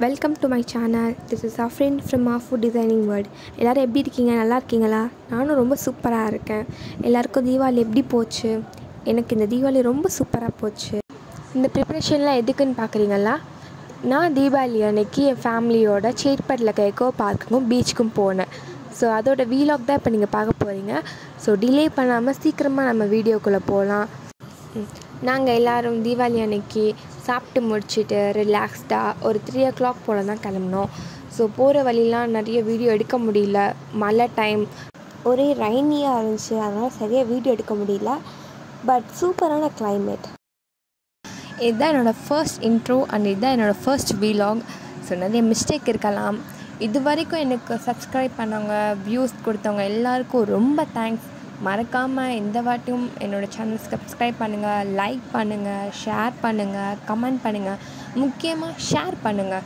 welcome to my channel this is Afrin from a food designing world எல்லோரும் எப்படி இருக்கீங்க நல்லா இருக்கீங்களா நானும் ரொம்ப சூப்பராக இருக்கேன் எல்லாருக்கும் தீபாவளி எப்படி போச்சு எனக்கு இந்த தீபாவளி ரொம்ப சூப்பராக போச்சு இந்த ப்ரிப்ரேஷன்லாம் எதுக்குன்னு பார்க்குறீங்களா நான் தீபாவளி அன்னைக்கு என் ஃபேமிலியோட சேட்பட்டில் இருக்க எக்கோ பார்க்குக்கும் பீச்சுக்கும் போனேன் ஸோ அதோட வீலாக் தான் இப்போ நீங்கள் பார்க்க போகிறீங்க ஸோ டிலே பண்ணாமல் சீக்கிரமாக நம்ம வீடியோக்குள்ளே போகலாம் நாங்கள் எல்லோரும் தீபாவளி அன்னைக்கு சாப்பிட்டு முடிச்சுட்டு ரிலாக்ஸ்டாக ஒரு த்ரீ ஓ கிளாக் போல் தான் கிளம்புனோம் ஸோ போகிற வழிலாம் நிறைய வீடியோ எடுக்க முடியல மழை டைம் ஒரே ரைனியாக இருந்துச்சு அதனால் சரியாக வீடியோ எடுக்க முடியல பட் சூப்பரான climate இதுதான் என்னோடய ஃபர்ஸ்ட் இன்ட்ரோ அண்ட் இதுதான் என்னோடய ஃபர்ஸ்ட் வீலாக் ஸோ நிறைய மிஸ்டேக் இருக்கலாம் இது வரைக்கும் எனக்கு சப்ஸ்கிரைப் பண்ணவங்க வியூஸ் கொடுத்தவங்க எல்லாருக்கும் ரொம்ப தேங்க்ஸ் மறக்காமல் இந்த வாட்டியும் என்னோடய சேனல் சப்ஸ்கிரைப் பண்ணுங்கள் லைக் பண்ணுங்கள் ஷேர் பண்ணுங்கள் கமெண்ட் பண்ணுங்கள் முக்கியமாக ஷேர் பண்ணுங்கள்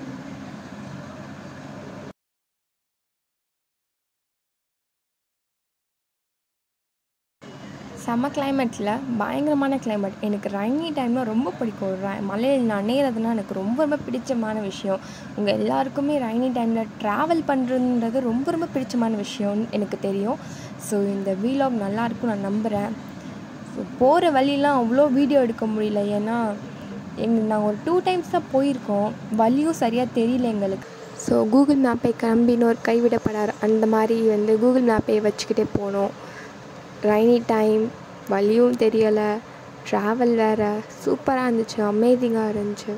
செம்ம கிளைமேட்டில் பயங்கரமான கிளைமேட் எனக்கு ரைனி டைமில் ரொம்ப பிடிக்கும் ர மழையில் நனையிறதுனா எனக்கு ரொம்ப ரொம்ப பிடிச்சமான விஷயம் உங்கள் எல்லாருக்குமே ரைனி டைமில் ட்ராவல் பண்ணுறதுன்றது ரொம்ப ரொம்ப பிடிச்சமான விஷயம்னு எனக்கு தெரியும் ஸோ இந்த வீலாக் நல்லாயிருக்கும் நான் நம்புகிறேன் ஸோ போகிற வழியெலாம் அவ்வளோ வீடியோ எடுக்க முடியல ஏன்னா எங்கள் நாங்கள் ஒரு டூ டைம்ஸ் தான் போயிருக்கோம் வழியும் சரியாக தெரியல எங்களுக்கு ஸோ கூகுள் மேப்பை கிளம்பினோர் கைவிடப்படார் அந்த மாதிரி வந்து கூகுள் மேப்பை வச்சுக்கிட்டே போனோம் ரைனி டைம் வழியும் தெரியலை ட்ராவல் வேறு சூப்பராக இருந்துச்சு அமேசிங்காக இருந்துச்சு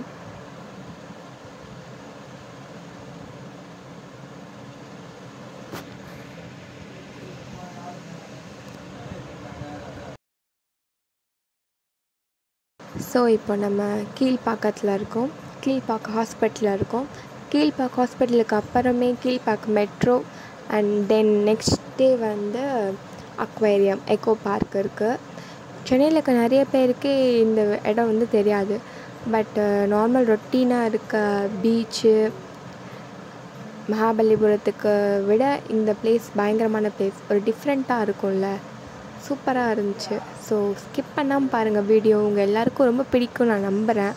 ஸோ இப்போ நம்ம கீழ்ப்பாக்கத்தில் இருக்கோம் கீழ்ப்பாக்கம் ஹாஸ்பிட்டலில் இருக்கோம் கீழ்ப்பாக்கம் ஹாஸ்பிட்டலுக்கு அப்புறமே Kilpauk metro and then next day வந்து அக்வேரியம் எக்கோ பார்க் இருக்குது சென்னையில் இருக்க நிறைய பேருக்கு இந்த இடம் வந்து தெரியாது பட் நார்மல் ரொட்டீனாக இருக்க பீச்சு மகாபலிபுரத்துக்கு விட இந்த பிளேஸ் பயங்கரமான பிளேஸ் ஒரு டிஃப்ரெண்ட்டாக இருக்கும்ல சூப்பராக இருந்துச்சு ஸோ ஸ்கிப் பண்ணாமல் பாருங்கள் வீடியோ உங்கள் எல்லாருக்கும் ரொம்ப பிடிக்கும் நான் நம்புகிறேன்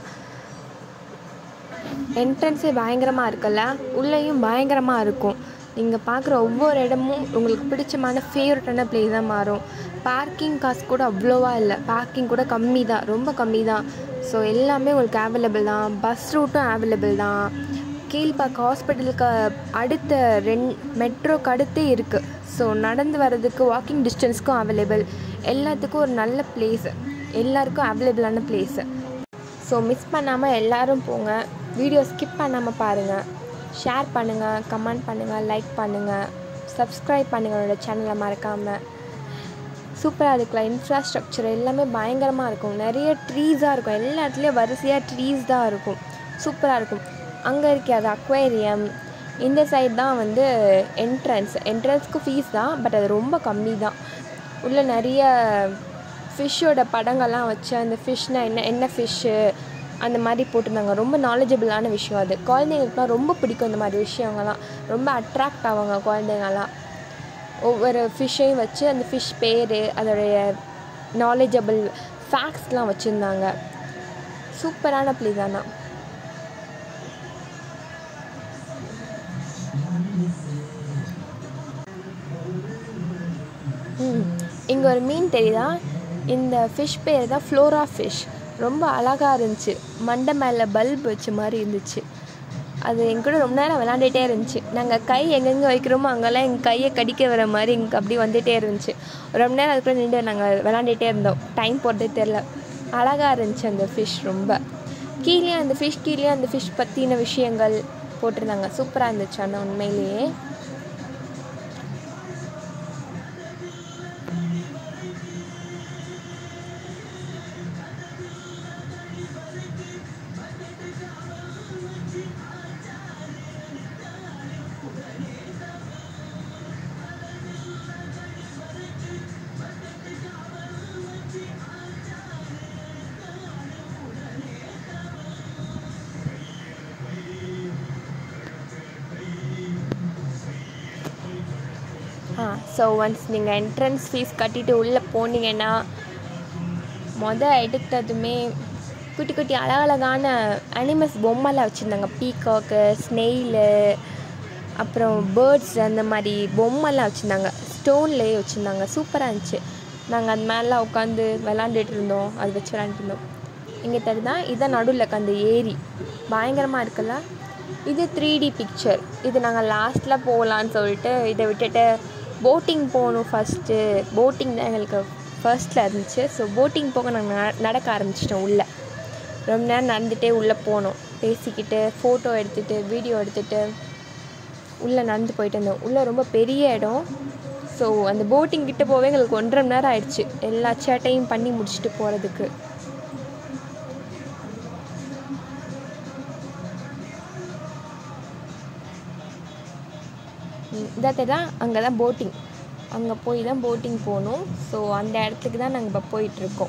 என்ட்ரன்ஸே பயங்கரமாக இருக்குல்ல உள்ளேயும் பயங்கரமாக இருக்கும் நீங்கள் பார்க்குற ஒவ்வொரு இடமும் உங்களுக்கு பிடிச்சமான ஃபேவரட்டான பிளேஸ் தான் மாறும் பார்க்கிங் காசு கூட அவ்வளோவா இல்லை பார்க்கிங் கூட கம்மி தான் ரொம்ப கம்மி தான் ஸோ எல்லாமே உங்களுக்கு அவைலபிள் தான் பஸ் ரூட்டும் அவைலபிள் தான் கீழ்ப்பாக்கம் ஹாஸ்பிட்டலுக்கு அடுத்த ரெண் மெட்ரோக்கு அடுத்தே இருக்குது ஸோ நடந்து வர்றதுக்கு வாக்கிங் டிஸ்டன்ஸ்க்கும் அவைலபிள் எல்லாத்துக்கும் ஒரு நல்ல பிளேஸ் எல்லாருக்கும் அவைலபிளான பிளேஸு ஸோ மிஸ் பண்ணாமல் எல்லோரும் போங்க வீடியோ ஸ்கிப் பண்ணாமல் பாருங்கள் ஷேர் பண்ணுங்கள் கமெண்ட் பண்ணுங்கள் லைக் பண்ணுங்கள் சப்ஸ்கிரைப் பண்ணுங்கள் என்னோடய சேனலை மறக்காமல் சூப்பராக இருக்குல்ல இன்ஃப்ராஸ்ட்ரக்சர் எல்லாமே பயங்கரமாக இருக்கும் நிறைய ட்ரீஸாக இருக்கும் எல்லா இடத்துலையும் வரிசையாக ட்ரீஸ் தான் இருக்கும் சூப்பராக இருக்கும் அங்கே இருக்கே அது அக்வேரியம் இந்த சைடு தான் வந்து என்ட்ரன்ஸ் என்ட்ரன்ஸ்க்கு ஃபீஸ் தான் பட் அது ரொம்ப கம்மி தான் உள்ளே நிறைய ஃபிஷ்ஷோட படங்கள்லாம் வச்சு அந்த ஃபிஷ்னால் என்ன என்ன ஃபிஷ்ஷு அந்த மாதிரி போட்டிருந்தாங்க ரொம்ப நாலேஜபிளான விஷயம் அது குழந்தைங்களுக்குலாம் ரொம்ப பிடிக்கும் இந்த மாதிரி விஷயங்கள்லாம் ரொம்ப அட்ராக்ட் ஆவாங்க குழந்தைங்கள்லாம் ஒவ்வொரு ஃபிஷ்ஷையும் வச்சு அந்த ஃபிஷ் பேர் அதோடைய நாலேஜபிள் ஃபேக்ட்ஸ்லாம் வச்சுருந்தாங்க சூப்பரான பிளேஸ் ஆனால் இங்கே ஒரு மீன் தெரியுதா இந்த ஃபிஷ் பேர் தான் ஃப்ளோரா ஃபிஷ் ரொம்ப அழகாக இருந்துச்சு மண்டை மேலே பல்ப் வச்ச மாதிரி இருந்துச்சு அது எங்க கூட ரொம்ப நேரம் விளாண்டுட்டே இருந்துச்சு நாங்கள் கை எங்கெங்கே வைக்கிறோமோ அங்கெல்லாம் எங்கள் கையை கடிக்க வர மாதிரி எங்களுக்கு அப்படி வந்துகிட்டே இருந்துச்சு ரொம்ப நேரம் அதுக்குள்ளே நின்று நாங்கள் விளாண்டுட்டே இருந்தோம் டைம் போகிறதே தெரில அழகாக இருந்துச்சு அந்த ஃபிஷ் ரொம்ப கீழே அந்த ஃபிஷ் கீழே அந்த ஃபிஷ் பற்றின விஷயங்கள் போட்டிருந்தாங்க சூப்பராக இருந்துச்சு ஆனால் உண்மையிலேயே ஆ ஸோ ஒன்ஸ் நீங்கள் என்ட்ரன்ஸ் ஃபீஸ் கட்டிட்டு உள்ளே போனீங்கன்னா மொதல் எடுத்ததுமே குட்டி குட்டி அழகழகான அனிமல்ஸ் பொம்மைலாம் வச்சுருந்தாங்க பீகாக்கு ஸ்னெயிலு அப்புறம் பேர்ட்ஸ் அந்த மாதிரி பொம்மைலாம் வச்சுருந்தாங்க ஸ்டோன்லேயே வச்சுருந்தாங்க சூப்பராக இருந்துச்சு நாங்கள் அது மேலே உட்காந்து விளாண்டுட்டு இருந்தோம் அது வச்சு விளாண்டுட்டு இருந்தோம் இங்கே தெரியுதா இதுதான் நடுவில் இருக்க அந்த ஏரி பயங்கரமாக இருக்குல்ல இது த்ரீ டி பிக்சர் இது நாங்கள் லாஸ்ட்டில் போகலான்னு சொல்லிட்டு இதை விட்டுட்டு போட்டிங் போகணும் ஃபஸ்ட்டு போட்டிங் தான் எங்களுக்கு ஃபர்ஸ்ட்டில் இருந்துச்சு ஸோ போட்டிங் போக நாங்கள் நடக்க ஆரம்பிச்சிட்டோம் உள்ளே ரொம்ப நேரம் நடந்துகிட்டே உள்ளே போனோம் பேசிக்கிட்டு ஃபோட்டோ எடுத்துகிட்டு வீடியோ எடுத்துகிட்டு உள்ளே நடந்து போயிட்டு இருந்தோம் உள்ளே ரொம்ப பெரிய இடம் ஸோ அந்த போட்டிங் கிட்ட போவே எங்களுக்கு ஒன்றரை மணி நேரம் ஆயிடுச்சு எல்லா சேட்டையும் பண்ணி முடிச்சுட்டு போகிறதுக்கு இதாக தான் அங்கே தான் போட்டிங் அங்கே போய் தான் போட்டிங் போகணும் ஸோ அந்த இடத்துக்கு தான் நாங்கள் இப்போ போயிட்டுருக்கோம்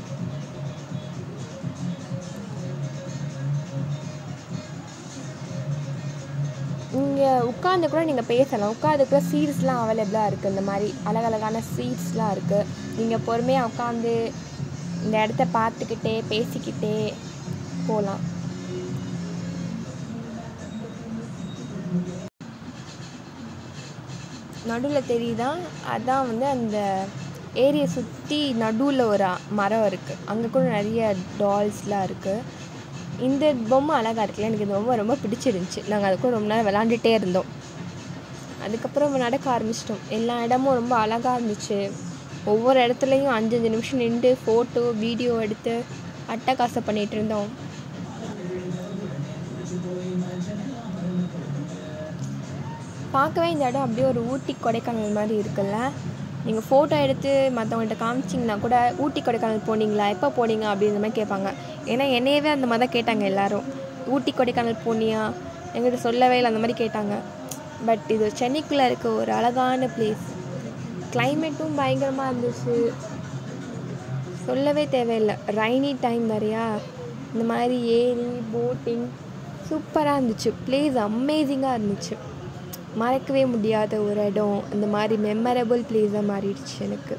இங்கே உட்காந்து கூட நீங்கள் பேசலாம் உட்காந்து கூட சீட்ஸ்லாம் அவைலபிளாக இருக்குது இந்த மாதிரி அழகழகான சீட்ஸ்லாம் இருக்குது நீங்கள் பொறுமையாக உட்காந்து இந்த இடத்த பார்த்துக்கிட்டே பேசிக்கிட்டே போகலாம் நடுவில் தெரியுதா அதான் வந்து அந்த ஏரியை சுற்றி நடுவில் ஒரு அ- மரம் இருக்குது அங்கே கூட நிறைய டால்ஸ்லாம் இருக்குது இந்த பொம்மை அழகாக இருக்குல்ல எனக்கு இந்த பொம்மை ரொம்ப பிடிச்சிருந்துச்சி நாங்கள் அது கூட ரொம்ப நேரம் விளாண்டுட்டே இருந்தோம் அதுக்கப்புறம் நடக்க ஆரம்பிச்சிட்டோம் எல்லா இடமும் ரொம்ப அழகாக இருந்துச்சு ஒவ்வொரு இடத்துலையும் அஞ்சு அஞ்சு நிமிஷம் நின்று ஃபோட்டோ வீடியோ எடுத்து அட்டகாசம் பண்ணிகிட்டு இருந்தோம் பார்க்கவே இந்த இடம் அப்படியே ஒரு ஊட்டி கொடைக்கானல் மாதிரி இருக்குல்ல நீங்கள் ஃபோட்டோ எடுத்து மற்றவங்கள்ட்ட காமிச்சிங்கன்னா கூட ஊட்டி கொடைக்கானல் போனீங்களா எப்போ போனீங்க அப்படின்ற மாதிரி கேட்பாங்க ஏன்னா என்னையவே அந்த மாதிரி தான் கேட்டாங்க எல்லாரும் ஊட்டி கொடைக்கானல் போனியா எங்கிட்ட சொல்லவே இல்லை அந்த மாதிரி கேட்டாங்க பட் இது சென்னைக்குள்ளே இருக்க ஒரு அழகான பிளேஸ் கிளைமேட்டும் பயங்கரமாக இருந்துச்சு சொல்லவே தேவையில்லை ரைனி டைம் வரையா இந்த மாதிரி ஏரி போட்டிங் சூப்பராக இருந்துச்சு பிளேஸ் அமேசிங்காக இருந்துச்சு மறக்கவே முடியாத ஒரு இடம் இந்த மாதிரி மெமரபிள் பிளேஸாக மாறிடுச்சு எனக்கு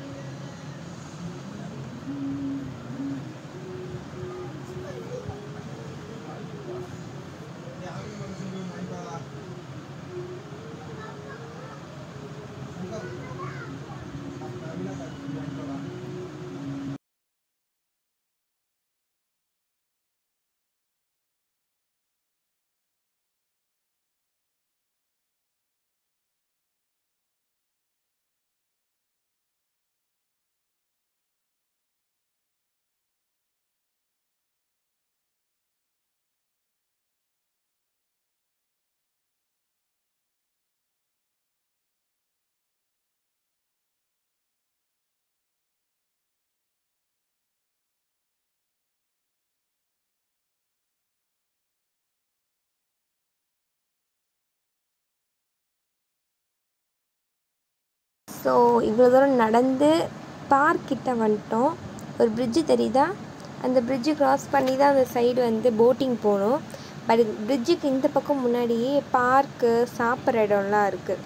ஸோ இவ்வளோ தூரம் நடந்து பார்க் கிட்ட வந்துட்டோம் ஒரு பிரிட்ஜு தெரியுதா அந்த பிரிட்ஜு கிராஸ் பண்ணி தான் அந்த சைடு வந்து போட்டிங் போகணும் பட் பிரிட்ஜுக்கு இந்த பக்கம் முன்னாடியே பார்க்கு சாப்பிட்ற இடம்லாம் இருக்குது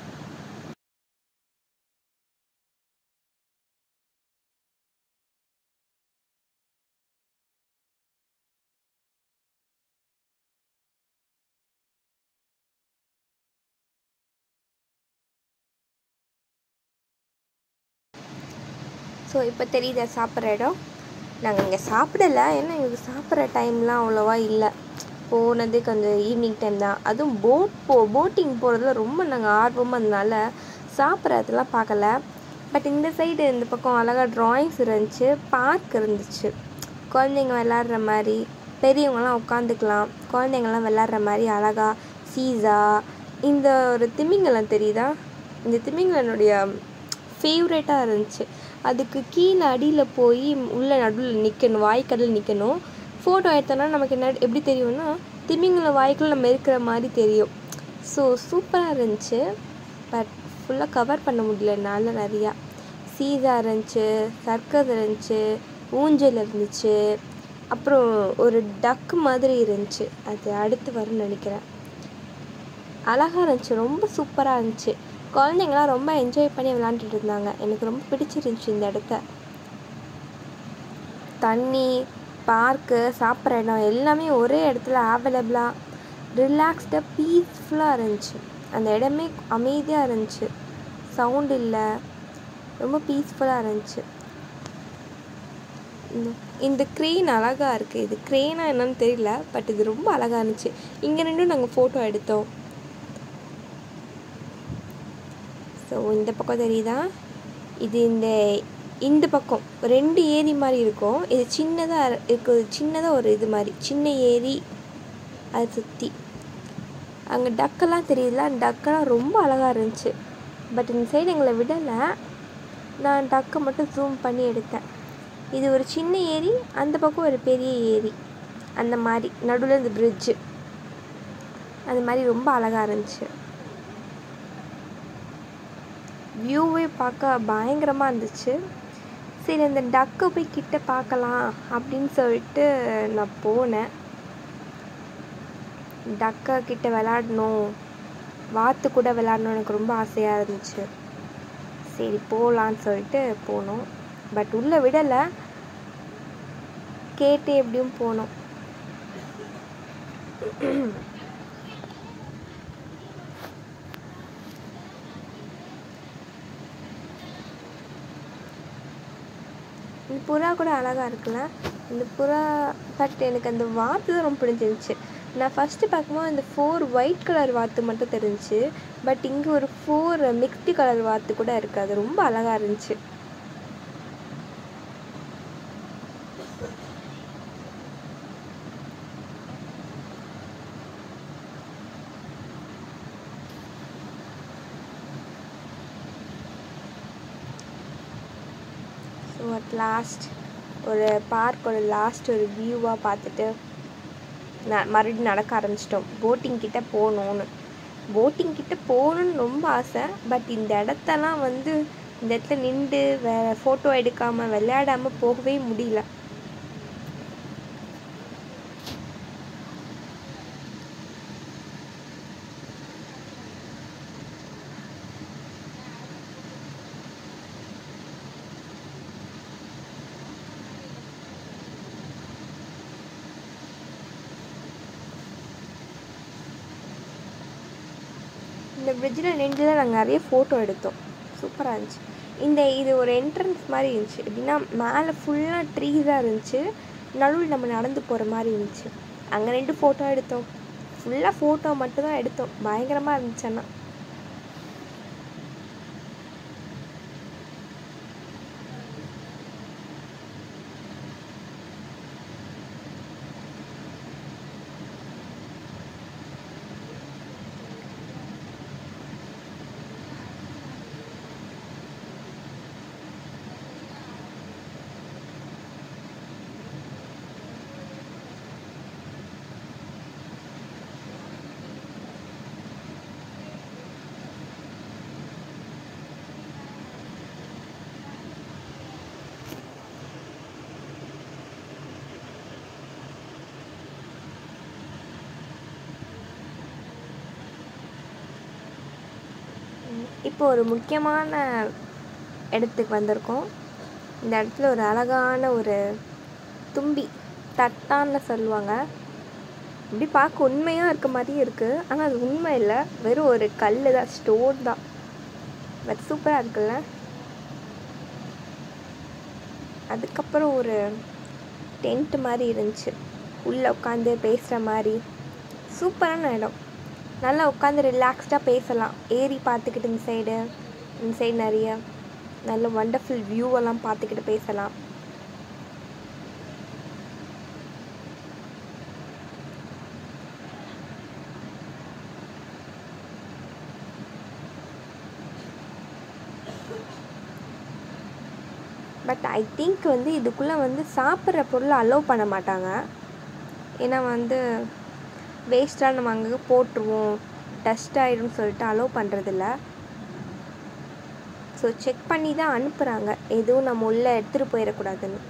ஸோ இப்போ தெரியுதா சாப்பிட்ற இடம் நாங்கள் இங்கே சாப்பிடல ஏன்னா எங்களுக்கு சாப்பிட்ற டைம்லாம் அவ்வளோவா இல்லை போனது கொஞ்சம் ஈவினிங் டைம் தான் அதுவும் போட் போ போட்டிங் போகிறதுல ரொம்ப நாங்கள் ஆர்வமாக இருந்தனால சாப்பிட்றதெல்லாம் பார்க்கல பட் இந்த சைடு இந்த பக்கம் அழகாக ட்ராயிங்ஸ் இருந்துச்சு பார்க் இருந்துச்சு குழந்தைங்க விளாட்ற மாதிரி பெரியவங்கலாம் உட்காந்துக்கலாம் குழந்தைங்கலாம் விளாட்ற மாதிரி அழகாக சீஸா இந்த ஒரு திமிங்கலம் தெரியுதா இந்த திமிங்கலனுடைய ஃபேவரேட்டாக இருந்துச்சு அதுக்கு கீழே அடியில் போய் உள்ள நடுவில் நிற்கணும் வாய்க்கடல் நிற்கணும் ஃபோட்டோ எடுத்தோன்னா நமக்கு என்ன எப்படி தெரியும்னா திமிங்கல வாய்க்குள்ள நம்ம இருக்கிற மாதிரி தெரியும் ஸோ சூப்பராக இருந்துச்சு பட் ஃபுல்லாக கவர் பண்ண முடியல என்னால் நிறையா சீசா இருந்துச்சு சர்க்கஸ் இருந்துச்சு ஊஞ்சல் இருந்துச்சு அப்புறம் ஒரு டக்கு மாதிரி இருந்துச்சு அது அடுத்து வரும்னு நினைக்கிறேன் அழகாக இருந்துச்சு ரொம்ப சூப்பராக இருந்துச்சு குழந்தைங்களாம் ரொம்ப என்ஜாய் பண்ணி விளாண்டுட்டு இருந்தாங்க எனக்கு ரொம்ப பிடிச்சிருந்துச்சு இந்த இடத்த தண்ணி பார்க்கு சாப்பிட்ற இடம் எல்லாமே ஒரே இடத்துல அவைலபிளாக ரிலாக்ஸ்டாக பீஸ்ஃபுல்லாக இருந்துச்சு அந்த இடமே அமைதியாக இருந்துச்சு சவுண்ட் இல்லை ரொம்ப பீஸ்ஃபுல்லாக இருந்துச்சு இந்த- இந்த க்ரெயின் அழகாக இருக்குது இது க்ரெயினா என்னன்னு தெரியல பட் இது ரொம்ப அழகாக இருந்துச்சு இங்கே நின்று நாங்கள் ஃபோட்டோ எடுத்தோம் ஸோ இந்த பக்கம் தெரியுதா இது இந்த இந்த பக்கம் ரெண்டு ஏரி மாதிரி இருக்கும் இது சின்னதாக இருக்கு சின்னதாக ஒரு இது மாதிரி சின்ன ஏரி அதை சுற்றி அங்கே டக்கெல்லாம் தெரியுதுல அந்த டக்கெல்லாம் ரொம்ப அழகாக இருந்துச்சு பட் இந்த சைடு எங்களை விடலை நான் டக்கை மட்டும் ஜூம் பண்ணி எடுத்தேன் இது ஒரு சின்ன ஏரி அந்த பக்கம் ஒரு பெரிய ஏரி அந்த மாதிரி நடுவில் இந்த பிரிட்ஜு அந்த மாதிரி ரொம்ப அழகாக இருந்துச்சு வியூவே பார்க்க பயங்கரமாக இருந்துச்சு சரி அந்த டக்கை போய் கிட்ட பார்க்கலாம் அப்படின்னு சொல்லிட்டு நான் போனேன் டக்கை கிட்ட விளாடணும் வாத்து கூட விளாடணும் எனக்கு ரொம்ப ஆசையாக இருந்துச்சு சரி போகலான்னு சொல்லிட்டு போனோம் பட் உள்ளே விடலை கேட்டு எப்படியும் போனோம் இந்த புறா கூட அழகாக இருக்குல்ல இந்த புறா பட் எனக்கு அந்த வாத்து தான் ரொம்ப பிடிச்சிருந்துச்சு நான் ஃபஸ்ட்டு பார்க்கும்போது இந்த ஃபோர் ஒயிட் கலர் வாத்து மட்டும் தெரிஞ்சுச்சு பட் இங்கே ஒரு ஃபோர் மிக்ஸ்டு கலர் வாத்து கூட இருக்குது அது ரொம்ப அழகாக இருந்துச்சு ஸோ அட் லாஸ்ட் ஒரு பார்க்கோட லாஸ்ட் ஒரு வியூவாக பார்த்துட்டு நான் மறுபடியும் நடக்க ஆரம்பிச்சிட்டோம் போட்டிங் கிட்ட போகணுன்னு போட்டிங் கிட்ட போகணுன்னு ரொம்ப ஆசை பட் இந்த இடத்தெல்லாம் வந்து இந்த இடத்துல நின்று வேற ஃபோட்டோ எடுக்காமல் விளையாடாமல் போகவே முடியல இந்த பிரிட்ஜில் நின்று தான் நாங்கள் நிறைய ஃபோட்டோ எடுத்தோம் சூப்பராக இருந்துச்சு இந்த இது ஒரு என்ட்ரன்ஸ் மாதிரி இருந்துச்சு எப்படின்னா மேலே ஃபுல்லாக ட்ரீஸாக இருந்துச்சு நடுவில் நம்ம நடந்து போகிற மாதிரி இருந்துச்சு அங்கே நின்று ஃபோட்டோ எடுத்தோம் ஃபுல்லாக ஃபோட்டோ மட்டும் தான் எடுத்தோம் பயங்கரமாக இருந்துச்சு ஆனால் இப்போ ஒரு முக்கியமான இடத்துக்கு வந்திருக்கோம் இந்த இடத்துல ஒரு அழகான ஒரு தும்பி தட்டான்னு சொல்லுவாங்க இப்படி பார்க்க உண்மையாக இருக்க மாதிரியும் இருக்குது ஆனால் அது உண்மை இல்லை வெறும் ஒரு கல் தான் ஸ்டோன் தான் பட் சூப்பராக இருக்குல்ல அதுக்கப்புறம் ஒரு டென்ட் மாதிரி இருந்துச்சு உள்ளே உட்காந்து பேசுகிற மாதிரி சூப்பரான இடம் நல்லா உட்காந்து ரிலாக்ஸ்டாக பேசலாம் ஏரி பார்த்துக்கிட்டு இந்த சைடு இந்த சைடு நிறைய நல்ல வண்டர்ஃபுல் வியூவெல்லாம் பார்த்துக்கிட்டு பேசலாம் பட் ஐ திங்க் வந்து இதுக்குள்ளே வந்து சாப்பிட்ற பொருளை அலோவ் பண்ண மாட்டாங்க ஏன்னா வந்து வேஸ்ட்டாக நம்ம அங்கே போட்டுருவோம் டஸ்ட் ஆயிடும்னு சொல்லிட்டு அலோவ் பண்ணுறதில்ல ஸோ செக் பண்ணி தான் அனுப்புகிறாங்க எதுவும் நம்ம உள்ளே எடுத்துகிட்டு போயிடக்கூடாதுன்னு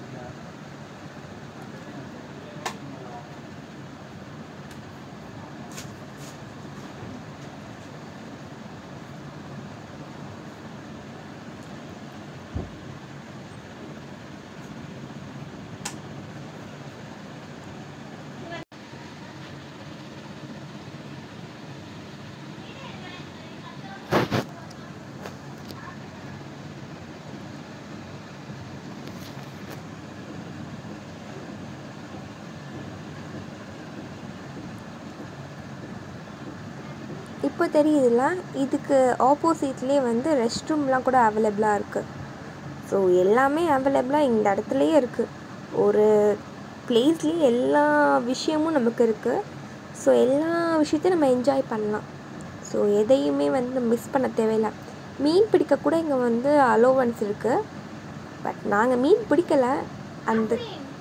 இப்போ தெரியுதுல்ல இதுக்கு ஆப்போசிட்லேயே வந்து ரெஸ்ட் ரூம்லாம் கூட அவைலபிளாக இருக்குது ஸோ எல்லாமே அவைலபிளாக இந்த இடத்துலையே இருக்குது ஒரு பிளேஸ்லேயே எல்லா விஷயமும் நமக்கு இருக்குது ஸோ எல்லா விஷயத்தையும் நம்ம என்ஜாய் பண்ணலாம் ஸோ எதையுமே வந்து மிஸ் பண்ண தேவையில்லை மீன் பிடிக்க கூட இங்கே வந்து அலோவன்ஸ் இருக்குது பட் நாங்கள் மீன் பிடிக்கலை அந்த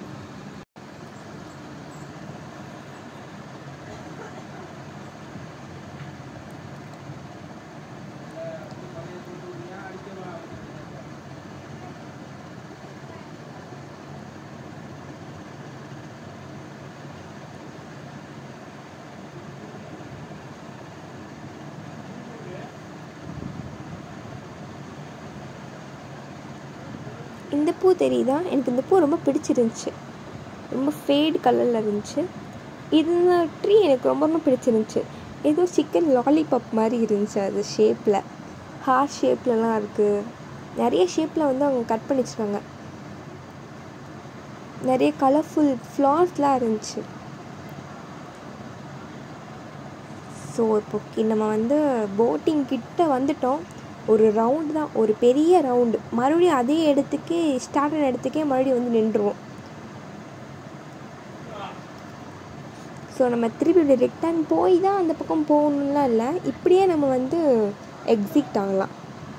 இந்த பூ தெரியுதா எனக்கு இந்த பூ ரொம்ப பிடிச்சிருந்துச்சு ரொம்ப ஃபேடு கலரில் இருந்துச்சு இந்த ட்ரீ எனக்கு ரொம்ப ரொம்ப பிடிச்சிருந்துச்சு ஏதோ சிக்கன் லாலிபாப் மாதிரி இருந்துச்சு அது ஷேப்பில் ஹார்ட் ஷேப்லலாம் இருக்குது நிறைய ஷேப்பில் வந்து அவங்க கட் பண்ணி வச்சுருக்காங்க நிறைய கலர்ஃபுல் ஃப்ளார்ஸ்லாம் இருந்துச்சு ஸோ இப்போ கி- நம்ம வந்து போட்டிங் கிட்ட வந்துட்டோம் ஒரு ரவுண்டு தான் ஒரு பெரிய ரவுண்டு மறுபடியும் அதே இடத்துக்கே ஸ்டார்ட் ஆன இடத்துக்கே மறுபடியும் வந்து நின்றுவோம் ஸோ நம்ம திருப்பி ரிட்டர்ன் போய் தான் அந்த பக்கம் போகணும்லாம் இல்லை இப்படியே நம்ம வந்து எக்ஸிட் ஆகலாம்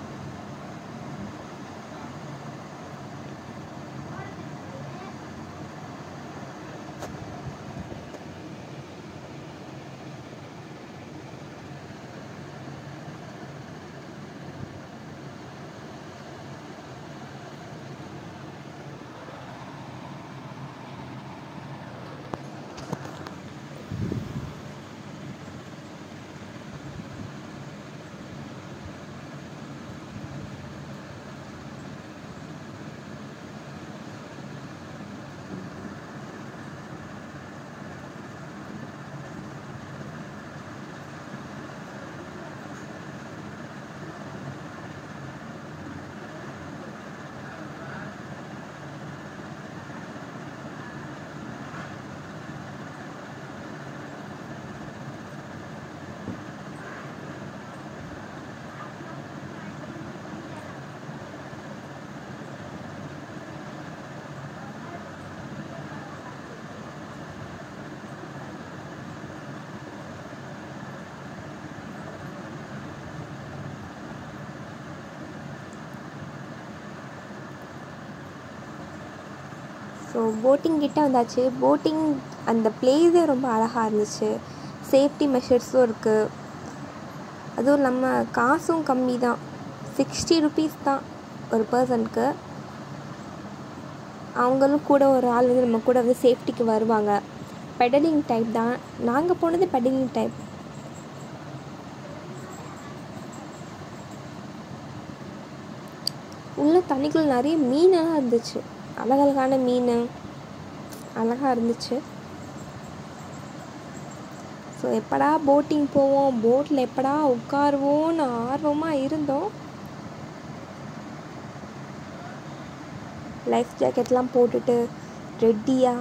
ஸோ போட்டிங் கிட்ட வந்தாச்சு போட்டிங் அந்த பிளேஸே ரொம்ப அழகாக இருந்துச்சு சேஃப்டி மெஷர்ஸும் இருக்குது அதுவும் இல்லாமல் காசும் கம்மி தான் சிக்ஸ்டி ருபீஸ் தான் ஒரு பர்சனுக்கு அவங்களும் கூட ஒரு ஆள் வந்து நம்ம கூட வந்து சேஃப்டிக்கு வருவாங்க பெடலிங் டைப் தான் நாங்கள் போனது பெடலிங் டைப் உள்ள தண்ணிக்குள்ள நிறைய மீனெல்லாம் இருந்துச்சு அழகழகான மீன் அழகாக இருந்துச்சு ஸோ எப்படா போட்டிங் போவோம் போட்டில் எப்படா உட்காருவோன்னு ஆர்வமாக இருந்தோம் லைஃப் ஜாக்கெட்லாம் போட்டுட்டு ரெட்டியாக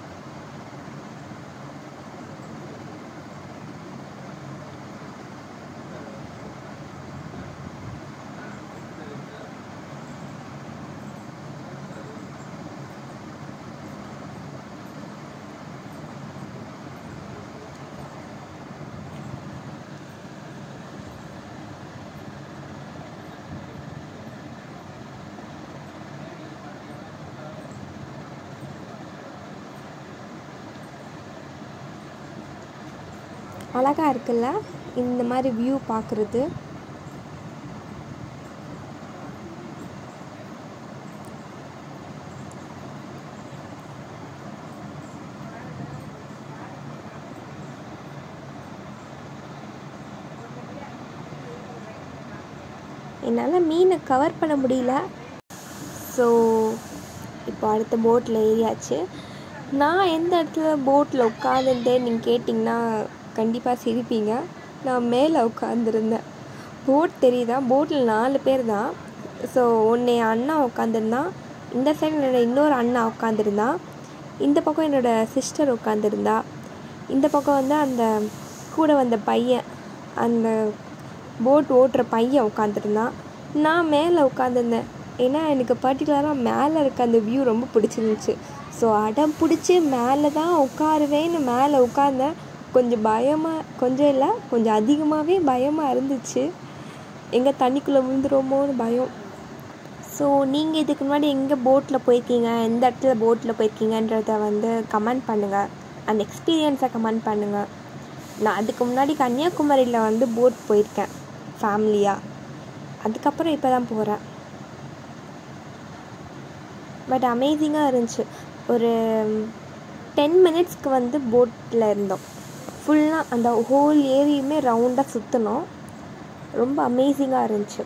அழகாக இருக்குல்ல இந்த மாதிரி வியூ பார்க்குறது என்னால் மீனை கவர் பண்ண முடியல ஸோ இப்போ அடுத்த போட்டில் ஏறியாச்சு நான் எந்த இடத்துல போட்டில் உட்காந்துட்டேன் நீங்கள் கேட்டிங்கன்னா கண்டிப்பாக சிரிப்பீங்க நான் மேலே உட்காந்துருந்தேன் போட் தெரியுதா போட்டில் நாலு பேர் தான் ஸோ ஒன்று என் அண்ணா உட்காந்துருந்தான் இந்த சைடு என்னோட இன்னொரு அண்ணா உட்காந்துருந்தான் இந்த பக்கம் என்னோடய சிஸ்டர் உட்காந்துருந்தா இந்த பக்கம் வந்து அந்த கூட வந்த பையன் அந்த போட் ஓட்டுற பையன் உட்காந்துருந்தான் நான் மேலே உட்காந்துருந்தேன் ஏன்னா எனக்கு பர்டிகுலராக மேலே இருக்க அந்த வியூ ரொம்ப பிடிச்சிருந்துச்சு ஸோ அடம் பிடிச்சி மேலே தான் உட்காருவேன்னு மேலே உட்காந்தேன் கொஞ்சம் பயமாக கொஞ்சம் இல்லை கொஞ்சம் அதிகமாகவே பயமாக இருந்துச்சு எங்கே தண்ணிக்குள்ளே விழுந்துருவோமோன்னு பயம் ஸோ நீங்கள் இதுக்கு முன்னாடி எங்கே போட்டில் போயிருக்கீங்க எந்த இடத்துல போட்டில் போயிருக்கீங்கன்றத வந்து கமெண்ட் பண்ணுங்கள் அந்த எக்ஸ்பீரியன்ஸை கமெண்ட் பண்ணுங்கள் நான் அதுக்கு முன்னாடி கன்னியாகுமரியில் வந்து போட் போயிருக்கேன் ஃபேமிலியாக அதுக்கப்புறம் இப்போ தான் போகிறேன் பட் அமேசிங்காக இருந்துச்சு ஒரு டென் மினிட்ஸ்க்கு வந்து போட்டில் இருந்தோம் ஃபுல்லாக அந்த ஹோல் ஏரியுமே ரவுண்டாக சுற்றினோம் ரொம்ப அமேசிங்காக இருந்துச்சு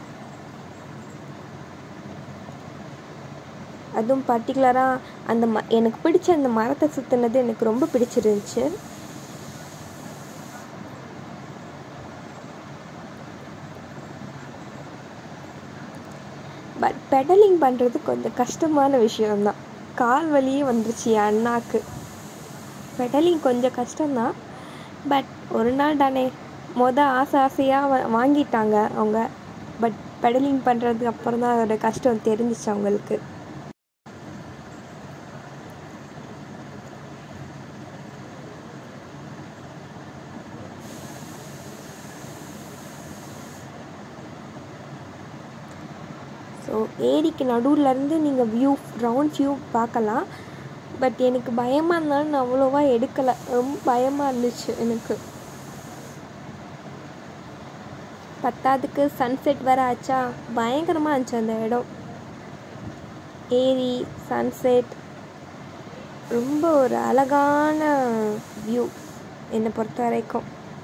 அதுவும் பர்டிகுலராக அந்த ம எனக்கு பிடிச்ச அந்த மரத்தை சுற்றினது எனக்கு ரொம்ப பிடிச்சிருந்துச்சு பட் பெடலிங் பண்ணுறது கொஞ்சம் கஷ்டமான விஷயம்தான் கால் வலியே வந்துருச்சு என் அண்ணாக்கு பெடலிங் கொஞ்சம் கஷ்டம்தான் பட் ஒரு நாள் தானே மொதல் ஆசை ஆசையாக வா வாங்கிட்டாங்க அவங்க பட் பெடலிங் பண்ணுறதுக்கு அப்புறம் தான் அதோட கஷ்டம் தெரிஞ்சிச்சு அவங்களுக்கு ஸோ ஏரிக்கு நடுவில் இருந்து நீங்கள் வியூ ரவுண்ட் வியூ பார்க்கலாம் பட் எனக்கு பயமாக இருந்தாலும் நான் அவ்வளோவா எடுக்கலை ரொம்ப பயமாக இருந்துச்சு எனக்கு பத்தாவதுக்கு சன்செட் வேறு ஆச்சா பயங்கரமாக இருந்துச்சு அந்த இடம் ஏரி சன்செட் ரொம்ப ஒரு அழகான வியூ என்னை பொறுத்த வரைக்கும்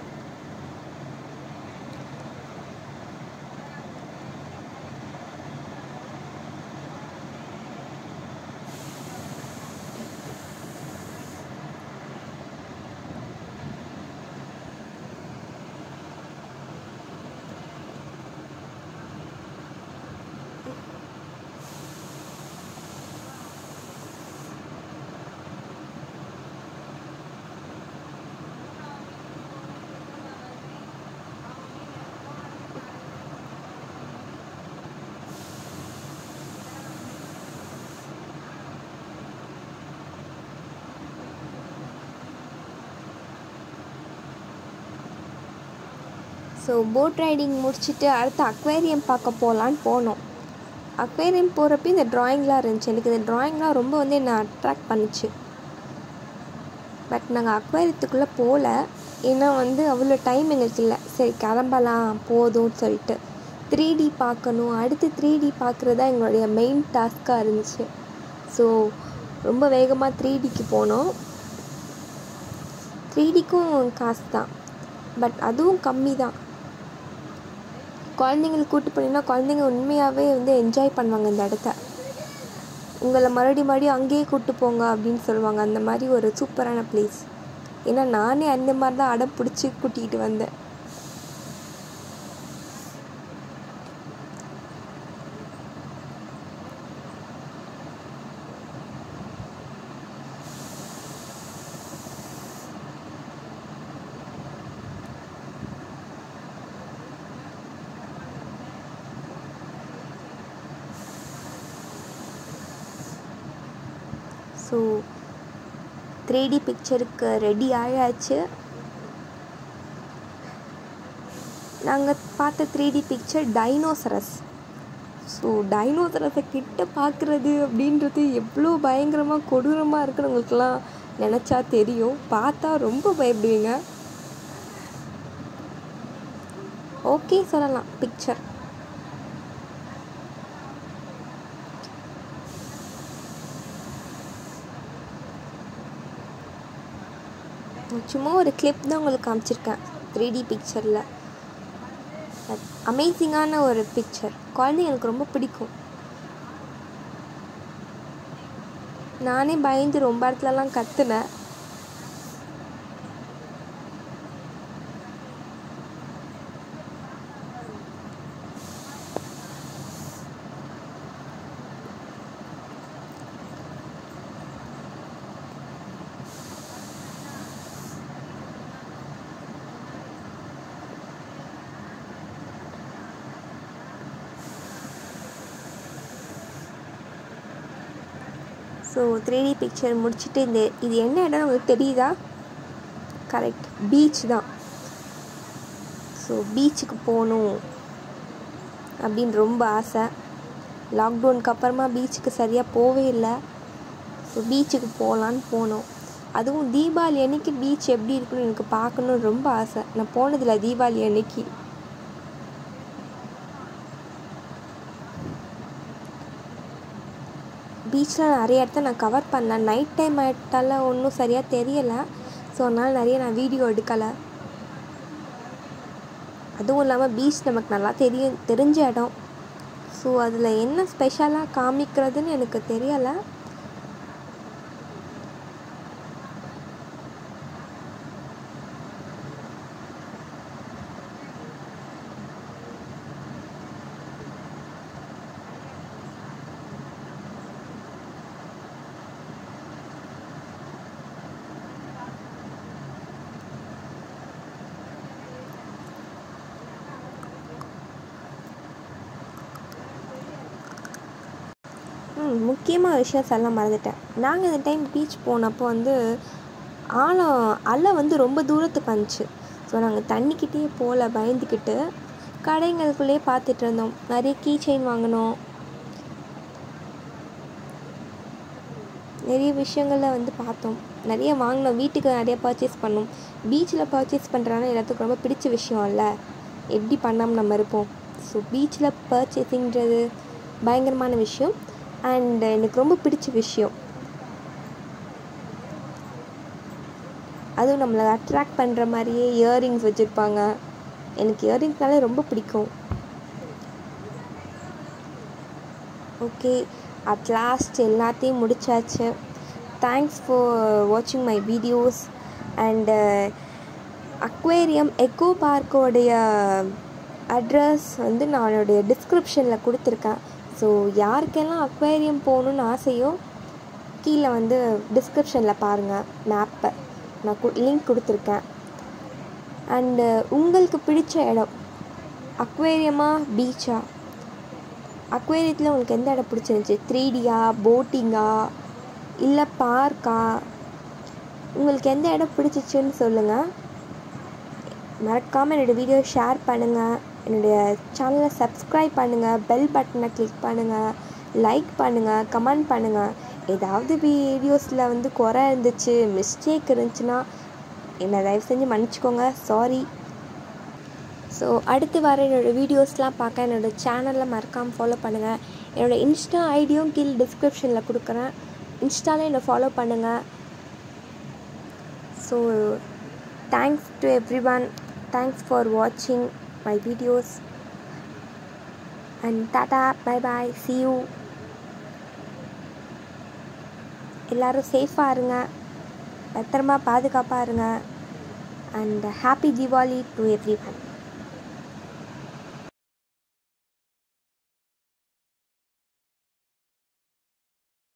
ஸோ போட் ரைடிங் முடிச்சுட்டு அடுத்து அக்வேரியம் பார்க்க போகலான்னு போனோம் அக்வேரியம் போகிறப்ப இந்த ட்ராயிங்லாம் இருந்துச்சு எனக்கு இந்த ட்ராயிங்லாம் ரொம்ப வந்து என்னை அட்ராக்ட் பண்ணுச்சு பட் நாங்கள் அக்வேரியத்துக்குள்ளே போகல ஏன்னா வந்து அவ்வளோ டைம் எங்களுக்கு இல்லை சரி கிளம்பலாம் போதும்னு சொல்லிட்டு த்ரீ டி பார்க்கணும் அடுத்து த்ரீ டி பார்க்குறது தான் எங்களுடைய மெயின் டாஸ்க்காக இருந்துச்சு ஸோ ரொம்ப வேகமாக த்ரீ டிக்கு போனோம் த்ரீ டிக்கும் காசு தான் பட் அதுவும் கம்மி தான் குழந்தைங்களுக்கு கூட்டு போனீங்கன்னா குழந்தைங்க உண்மையாகவே வந்து என்ஜாய் பண்ணுவாங்க இந்த இடத்த உங்களை மறுபடி மறுபடியும் அங்கேயே கூட்டு போங்க அப்படின்னு சொல்லுவாங்க அந்த மாதிரி ஒரு சூப்பரான பிளேஸ் ஏன்னா நானே அந்த மாதிரி தான் அடம் பிடிச்சி கூட்டிகிட்டு வந்தேன் ஸோ த்ரீ டி பிக்சருக்கு ரெடி ஆயாச்சு நாங்கள் பார்த்த three D picture dinosaurs so டைனோசரஸை கிட்ட பார்க்குறது அப்படின்றது எவ்வளோ பயங்கரமாக கொடூரமாக இருக்குன்னு உங்களுக்குலாம் நினச்சா தெரியும் பார்த்தா ரொம்ப பயப்படுவீங்க ஓகே சொல்லலாம் பிக்சர் சும்மா ஒரு கிளிப் தான் உங்களுக்கு காமிச்சிருக்கேன் த்ரீ டி பிக்சரில் அமேசிங்கான ஒரு பிக்சர் குழந்தைங்களுக்கு ரொம்ப பிடிக்கும் நானே பயந்து ரொம்ப இடத்துலலாம் கத்துனேன் ஸோ த்ரீ டி பிக்சர் முடிச்சுட்டு இந்த இது என்ன இடம் உங்களுக்கு தெரியுதா கரெக்ட் பீச் தான் ஸோ பீச்சுக்கு போகணும் அப்படின்னு ரொம்ப ஆசை லாக்டவுனுக்கு அப்புறமா பீச்சுக்கு சரியாக போவே இல்லை ஸோ பீச்சுக்கு போகலான்னு போனோம் அதுவும் தீபாவளி அன்னைக்கு பீச் எப்படி இருக்குன்னு எனக்கு பார்க்கணுன்னு ரொம்ப ஆசை நான் போனதில்லை தீபாவளி அன்னைக்கு பீச்சில் நிறைய இடத்த நான் கவர் பண்ணேன் நைட் டைம் ஆகிட்டால ஒன்றும் சரியாக தெரியலை ஸோ அதனால் நிறைய நான் வீடியோ எடுக்கலை அதுவும் இல்லாமல் பீச் நமக்கு நல்லா தெரியும் தெரிஞ்ச இடம் ஸோ அதில் என்ன ஸ்பெஷலாக காமிக்கிறதுன்னு எனக்கு தெரியலை ம் முக்கியமாக விஷயம் சொல்ல மறந்துட்டேன் நாங்கள் இந்த டைம் பீச் போனப்போ வந்து ஆழம் அலை வந்து ரொம்ப தூரத்துக்கு வந்துச்சு ஸோ நாங்கள் தண்ணிக்கிட்டே போகல பயந்துக்கிட்டு கடைங்களுக்குள்ளேயே பார்த்துட்டு இருந்தோம் நிறைய கீ செயின் வாங்கினோம் நிறைய விஷயங்களை வந்து பார்த்தோம் நிறைய வாங்கினோம் வீட்டுக்கு நிறைய பர்ச்சேஸ் பண்ணோம் பீச்சில் பர்ச்சேஸ் பண்ணுறதுனா எல்லாத்துக்கும் ரொம்ப பிடிச்ச விஷயம் இல்லை எப்படி பண்ணாமல் நம்ம இருப்போம் ஸோ பீச்சில் பர்ச்சேசிங்கிறது பயங்கரமான விஷயம் அண்ட் எனக்கு ரொம்ப பிடிச்ச விஷயம் அதுவும் நம்மளை அட்ராக்ட் பண்ணுற மாதிரியே இயரிங்ஸ் வச்சுருப்பாங்க எனக்கு இயரிங்ஸ்னாலே ரொம்ப பிடிக்கும் ஓகே அட் லாஸ்ட் எல்லாத்தையும் முடிச்சாச்சு தேங்க்ஸ் ஃபார் வாட்சிங் my videos and aquarium echo பார்க்கோடைய அட்ரஸ் வந்து நான் என்னுடைய டிஸ்கிரிப்ஷனில் கொடுத்துருக்கேன் ஸோ யாருக்கெல்லாம் அக்வேரியம் போகணுன்னு ஆசையோ கீழே வந்து டிஸ்கிரிப்ஷனில் பாருங்கள் மேப்பை நான் கு லிங்க் கொடுத்துருக்கேன் அண்டு உங்களுக்கு பிடிச்ச இடம் அக்வேரியமா பீச்சா அக்வேரியத்தில் உங்களுக்கு எந்த இடம் பிடிச்சிருந்துச்சி த்ரீ டியா போட்டிங்கா இல்லை பார்க்கா உங்களுக்கு எந்த இடம் பிடிச்சிச்சுன்னு சொல்லுங்கள் மறக்காமல் என்னோடய வீடியோ ஷேர் பண்ணுங்கள் என்னுடைய சேனலை சப்ஸ்கிரைப் பண்ணுங்கள் பெல் பட்டனை கிளிக் பண்ணுங்கள் லைக் பண்ணுங்கள் கமெண்ட் பண்ணுங்கள் ஏதாவது வீடியோஸில் வந்து குறை இருந்துச்சு மிஸ்டேக் இருந்துச்சுன்னா என்னை தயவு செஞ்சு மன்னிச்சிக்கோங்க சாரி ஸோ அடுத்து வர என்னோடய வீடியோஸ்லாம் பார்க்க என்னோடய சேனலில் மறக்காமல் ஃபாலோ பண்ணுங்கள் என்னோடய இன்ஸ்டா ஐடியும் கீழே டிஸ்கிரிப்ஷனில் கொடுக்குறேன் இன்ஸ்டாவில் என்னை ஃபாலோ பண்ணுங்கள் so thanks to everyone thanks for வாட்சிங் my videos and tata bye bye see you எல்லோரும் சேஃபாக இருங்க பத்திரமா பாதுகாப்பாக இருங்க and happy Deepavali to every one